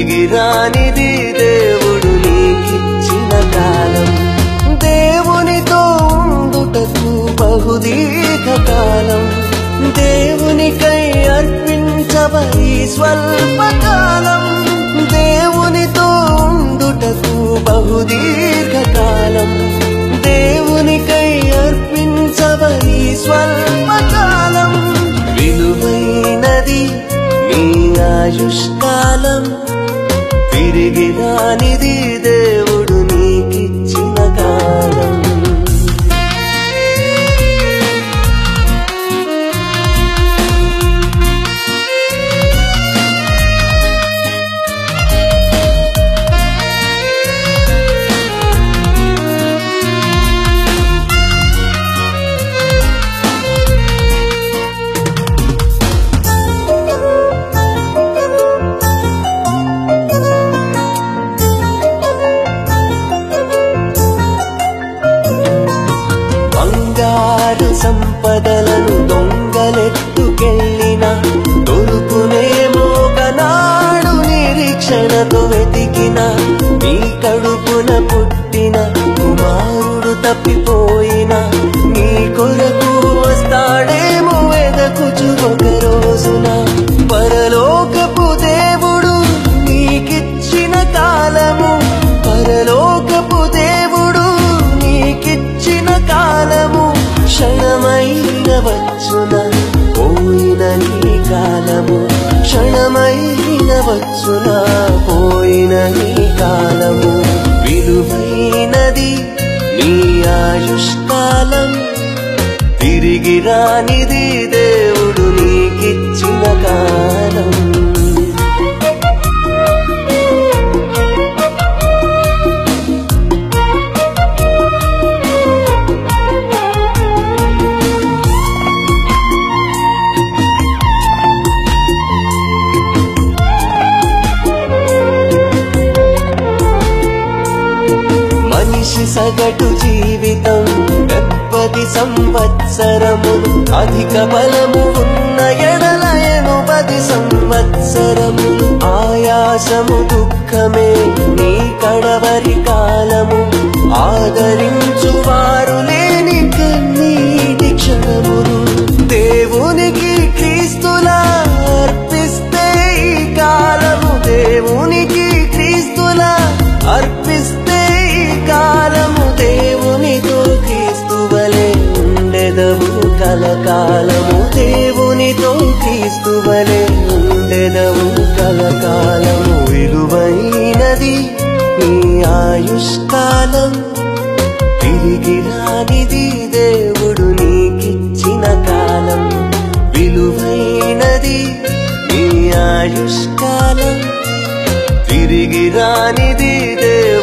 తిరిగి రానిది దేవుడు నీకిచ్చిన కాలం దేవునితో ఉండుటకు బహుదీర్ఘ కాలం దేవునికై అర్పించవ ఈ స్వల్ప కాలం దేవునితో ఉండుటకు బహుదీర్ఘ కాలం దేవునికై అర్పించవ ఈ స్వల్ప కాలం విలువైనది నీ ఆయుష్కాలం తిరిగి రానిది దేవుడు నీకిచ్చిన కాలం బంగారు సంపదలను దొంగలెత్తుకెళ్ళిన దొరుకునేమో ఒకనాడు నిరీక్షణతో వెతికిన నీ కడుపున పుట్టిన కుమారుడు తప్పిపోయిన నీ కొరకు వస్తాడేమో వెదకుచు ఒక రోజున పరలోకపు దేవుడు నీకిచ్చిన కాలము పరలోకపు దేవుడు నీకిచ్చిన కాలము క్షణమైన వచ్చున పోయిన నీ కాలము క్షణమైన వచ్చున పోయిన నీ కాలము విలువైనది నీ ఆయుష్కాలం తిరిగి రానిది దేవుడు నీకిచ్చిన కాలం మనిషి సగటు జీవితం డెబ్బది సంవత్సరములు అధిక బలము ఉన్న ఎడలయను పది సంవత్సరములు ఆయాసము దుఃఖమే నీ కడవరి కాలము ఆదరించు వారు లేని కన్నీటి క్షణములు దేవునికి క్రీస్తులా అర్పిస్తే ఈ కాలము దేవునికి క్రీస్తులా అర్పిస్తే ఈ కాలము దేవునితో క్రీస్తువలే ఉండెదవు కలకాలము దేవునితో క్రీస్తువలే ఉండెదవు కలకాలము విలువైనది నీ ఆయుష్కాలం తిరిగి రానిది దేవుడు నీకిచ్చిన కాలం విలువైనది నీ ఆయుష్కాలం తిరిగి రానిది దేవుడు